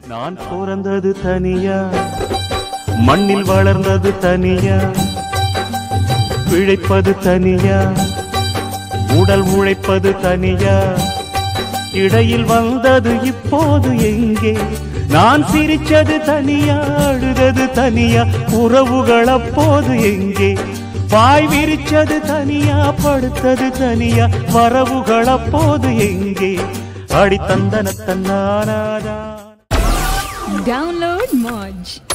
நான் பிறந்தது தனியா மண்ணில் வளர்ந்தது தனியா பிழைப்பது தனியா உடல் உழைப்பது தனியா இடையில் வந்தது இப்போது எங்கே நான் சிரிச்சது தனியா அழுதது தனியா உறவுகள் அப்போது எங்கே பாய் விரிச்சது தனியா படுத்தது தனியா வரவுகள் அப்போது எங்கே அடித்தந்தன தன்னானாதான் Download Moj.